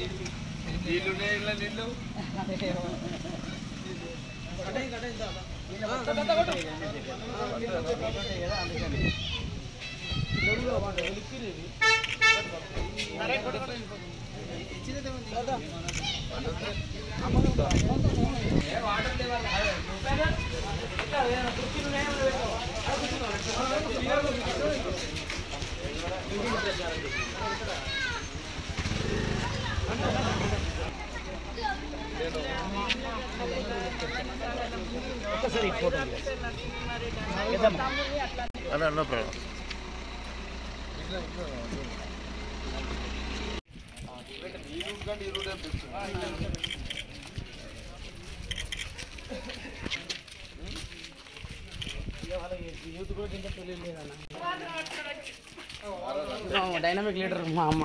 నీళ్ళు ఇలా నీళ్ళు అన్న నో ప్రాబ్లం నీళ్ళు కంటే ఇరువు తెప్పిస్తుంది డైనమిక్ లీడర్ మా అమ్మ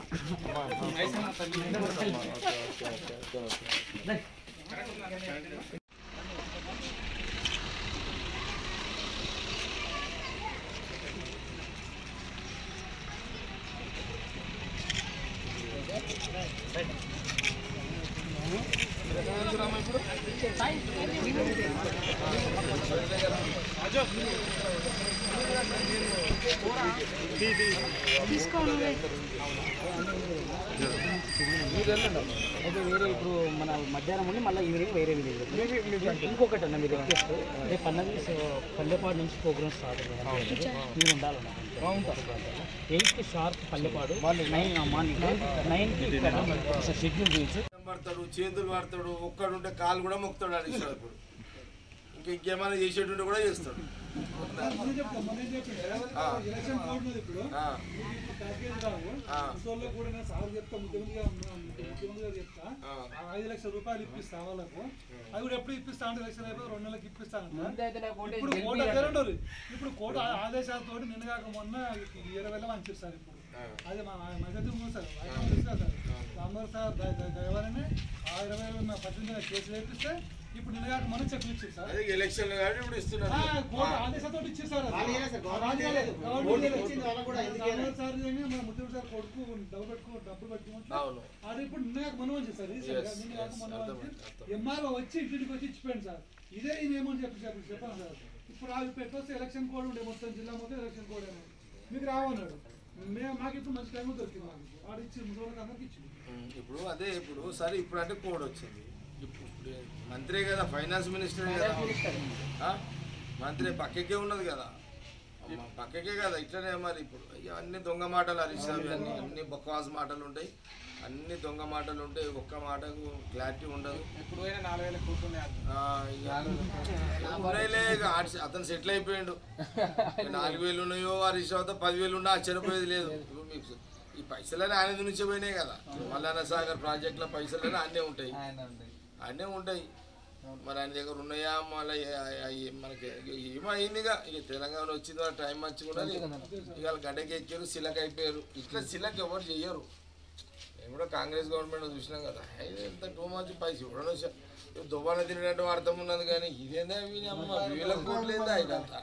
అయితే వేరే ఇప్పుడు మన మధ్యాహ్నం ఉండి మళ్ళీ ఈవినింగ్ వేరే విలేజ్ ఇంకొకటి అన్న మీరు రిక్వెస్ట్ రేపు అన్నది సో పల్లెపాడు నుంచి ప్రోగ్రామ్ స్టార్ట్ అయ్యింది మీరు ఉండాలన్న ఎయిట్కి షార్ప్ పల్లెపాడు నైన్ మార్నింగ్ నైన్కి ఇక్కడ షెడ్యూల్ చూపించు పడతాడు చేతులు పడతాడు ఒక్కడుంటే కాలు కూడా మొక్కుతాడు అడిగిస్తాడు ఇప్పుడు ఇంకా ఇంకేమైనా చేసేటుంటే కూడా చేస్తాడు ఆ. ఆ. ఆ. ముసోళ్ళకు కూడా నేను సార్ చెప్తా ముఖ్యమంత్రి గారు ఉన్నా- ముఖ్యమంత్రి గారు చెప్తా ఆ. ఆ ఐదు లక్షల రూపాయలు ఇప్పిస్తా వాళ్ళకు అది కూడా ఎప్పుడు ఇప్పిస్తా అంటే లక్షల అయిపోయి రెండు నెలలకు ఇప్పిస్తా అంట ఇప్పుడు కోట తెరండోరు ఇప్పుడు కోట ఆ- ఆదేశాలతో నిన్నగాక మొన్న ఇరవై వేల మంచి సార్ ఇప్పుడు అదే మా మధ్య ఉంది సార్ ఆయన తెలుసు కదా సార్ అందరూ సార్ ద- ద- దయవలనే ఆ ఇరవై వేలు మా పద్దెనిమిది కేసు వేపిస్తే ఇప్పుడు నిన్నగాక మొన్న చెక్ ఇచ్చారు సార్ అదే ఎలక్షన్ కాబట్టి ఇప్పుడు ఇస్తున్నారు ఆ, కోట ఆదేశాలతో ఇచ్చారు సార్ అది. గవర్నమెంట్ చేయలేదు. గవర్నమెంట్ చేయలేదు. సార్ సార్ ఏమీ మన ముత్యం సార్ కొడుకు డబ్బు పెట్టుకో డబ్బులు పెట్టుకుంటే అవును అది ఇప్పుడు నిన్న మనవం చేశారు ఈ సార్ Yes, నిన్న yes, మనవం అర్థమైంది, అర్థమైంది. ఎంఆర్ఓ వచ్చి ఇంటికి వచ్చి ఇచ్చిపోయింది సార్ ఇదే ఈయన ఏమని చెప్పి చెప్పి చెప్పాను సార్ ఇప్పుడు అవి పెట్టొస్తే ఎలక్షన్ కోడ్ ఉండే మొత్తం జిల్లా మొత్తం ఎలక్షన్ కోడ్ ఏమో మీకు రావన్నాడు మేము మాకు ఇప్పుడు మంచి టైం దొరికింది మాకు వాడు ఇచ్చి ముసలికి అందరికి ఇచ్చింది ఉమ్, ఇప్పుడు అదే ఇప్పుడు సరే ఇప్పుడు అంటే కోడ్ వచ్చింది ఇప్పుడు ఇప్పుడు మంత్రే కదా ఫైనాన్స్ మినిస్టర్ కదా ఆ? మంత్రి పక్కకే ఉన్నది కదా అమ్మ, పక్కకే కదా ఇట్లనే మరి ఇప్పుడు ఇక అన్ని దొంగ మాటలు హరీష్ రావు అన్ని అన్ని బక్వాస్ మాటలు ఉంటాయి అన్ని దొంగ మాటలు ఉంటాయి ఒక్క మాటకు క్లారిటీ ఉండదు ఇప్పుడు పోయినా నాలుగు వేల కూర్చునే ఆ, ఇక ఉన్నాయిలే, ఇక ఆడి- అతను సెటిల్ అయిపోయాడు ఇక నాలుగు వేలు ఉన్నాయో హరీష్ రావుతో పదివేలు ఉన్నా ఆశ్చర్యపోయేది లేదు ఇప్పుడు మీకు ఈ పైసలని ఆయన నుంచి పోయినాయి కదా మల్లన్న సాగర్ ప్రాజెక్టుల పైసలని అన్నీ ఉంటాయి అన్నీ ఉంటాయి మరి ఆయన దగ్గర ఉన్నాయా మళ్ళీ మనకి ఏమైందిగా ఇక తెలంగాణ వచ్చింది వాళ్ళ టైం మంచిగా ఉన్నది ఇవాళ గడ్డకి ఎక్కారు సిలక్ అయిపోయారు ఇట్లా సిలక్ ఎవరు చెయ్యరు నేను కూడా కాంగ్రెస్ గవర్నమెంట్ చూసినాం కదా ఇది ఎంత టూ మచ్ పైసలు ఇవ్వడం దుబాన తినడంటే అర్థం ఉన్నది కానీ ఇదేందా వీళ్ళమ్మ వీళ్ళ కోట్లేదా ఇదంతా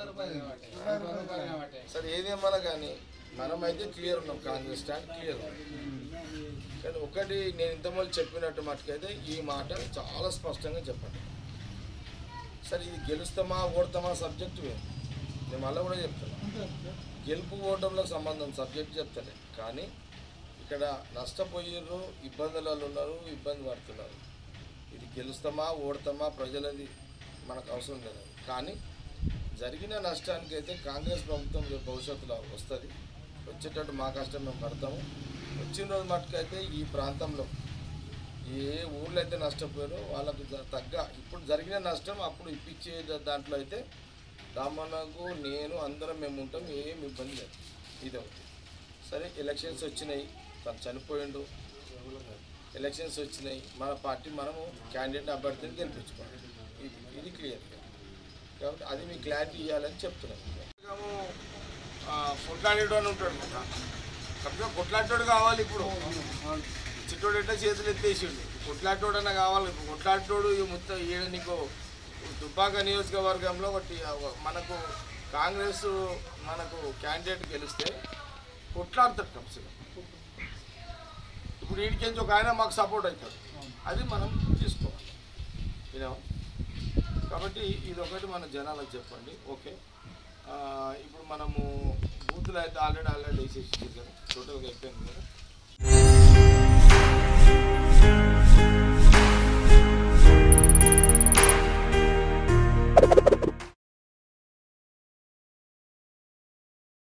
సరే ఏదేమన్నా కానీ మనమైతే క్లియర్ ఉన్నాం కాంగ్రెస్ స్టాండ్ క్లియర్ కానీ ఒకటి నేను ఇంతమంది చెప్పినట్టు మటుకైతే ఈ మాట చాలా స్పష్టంగా చెప్పండి సరే ఇది గెలుస్తామా ఓడతామా సబ్జెక్ట్ వేరు నేను మళ్ళీ కూడా చెప్తాను గెలుపు ఓటంలో సంబంధం సబ్జెక్ట్ చెప్తాను కానీ ఇక్కడ నష్టపోయారు ఇబ్బందులలో ఉన్నారు ఇబ్బంది పడుతున్నారు ఇది గెలుస్తామా ఓడతామా ప్రజలది మనకు అవసరం లేదు కానీ జరిగిన నష్టానికి అయితే కాంగ్రెస్ ప్రభుత్వం రేపు భవిష్యత్తులో వస్తుంది వచ్చేటట్టు మా కష్టం మేము పడతాము వచ్చిన రోజు మటుకైతే ఈ ప్రాంతంలో ఏ ఊళ్ళో అయితే నష్టపోయారో వాళ్ళకు జ- తగ్గ ఇప్పుడు జరిగిన నష్టం అప్పుడు ఇప్పించే ద- దాంట్లో అయితే రామన్నకు నేను అందరం మేము ఉంటాం ఏం ఇబ్బంది లేదు ఇది ఒకటి సరే ఎలక్షన్స్ వచ్చినాయి తను చనిపోయిండు ఎలక్షన్స్ వచ్చినాయి మన పార్టీ మనము క్యాండిడేట్ అభ్యర్థిని గెలిపించుకోవాలి ఇది ఇది క్లియర్ కాబట్టి అది మీకు క్లారిటీ ఇవ్వాలని చెప్తున్నాను కొట్లాడేడు అని ఉంటాడు కాబట్టి కొట్లాడేటోడు కావాలి ఇప్పుడు చిట్టోడు అంటే చేతులు ఎత్తేసిండు కొట్లాటోడు అన్న కావాలి ఇప్పుడు కొట్లాటోడు ఈ మొత్తం ఈడ నీకు దుబ్బాక నియోజకవర్గంలో ఒకటి మనకు కాంగ్రెస్ మనకు క్యాండిడేట్ గెలిస్తే కొట్లాడతాడు కంపల్సరీ ఇప్పుడు వీడికించి ఒక ఆయన మాకు సపోర్ట్ అవుతాడు అది మనం తీసుకోవాలి వినాం కాబట్టి ఇది ఒకటి మన జనాలకు చెప్పండి ఓకే ఆ, ఇప్పుడు మనము బూతులు అయితే ఆల్రెడీ ఆల్రెడీ వేసేసి కదా టోటల్గా అయిపోయింది కదా